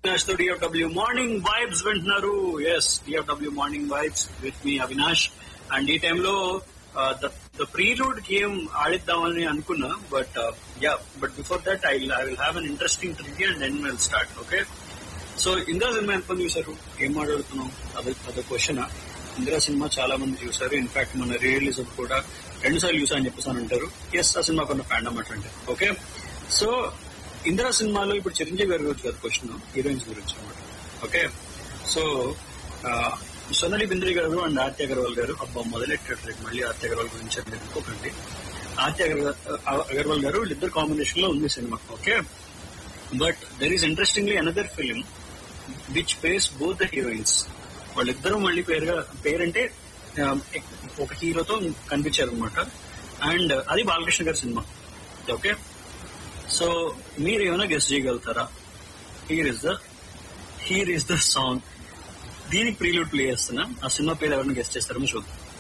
అవినాష్ తో DFW morning vibes వింటున్నారు yes DFW morning vibes with me Avinash and ఈ టైంలో ద ప్రీలూడ్ గేమ్ ఆడిద్దామని అనుకున్నా but yeah but before that I I will have an interesting trivia and then will start okay so Indira cinema ఎంత చూసారు ఏం మాట్లాడుతున్నాం అదే అదే క్వశ్చన్ ఇందిరా సినిమా చాలా మంది చూసారు ఇన్ఫాక్ట్ మన రిలీజ్ కూడా రెండు సార్లు చూసా అని చెప్పేసి అని అంటారు ఎస్ ఆ సినిమా కొంత ఫ్యాండమ్ అట్లాంటి ఓకే సో ఇందిరా సినిమాలో ఇప్పుడు చిరంజీవి గారి గురించి కదా క్వశ్చన్ హీరోయిన్స్ గురించి అనమాట ఓకే సో సోనాలి బింద్రి గారు అండ్ ఆర్తి అగర్వాల్ గారు అబ్బా మొదలెట్టాడు రేపు మళ్ళీ ఆర్తి అగర్వాల్ గురించి అని అనుకోకండి ఆర్తి అగర్వాల్ అగర్వాల్ గారు వీళ్ళిద్దరు కాంబినేషన్ లో ఉంది cinema okay but there is interestingly another film which face both the heroines వాళ్ళిద్దరూ మళ్ళీ పేరుగా పేరంటే ఆ, ఒక హీరోతో కనిపించారు అనమాట అండ్ అది బాలకృష్ణ గారి సినిమా ఓకే సో మీరు ఏమైనా గెస్ట్ చేయగలుగుతారా here is the here is the song దీనికి ప్రీలూడ్ ప్లే చేస్తున్నా ఆ సినిమా పేరు ఎవరైనా గెస్ట్ చేస్తారని చూద్దాం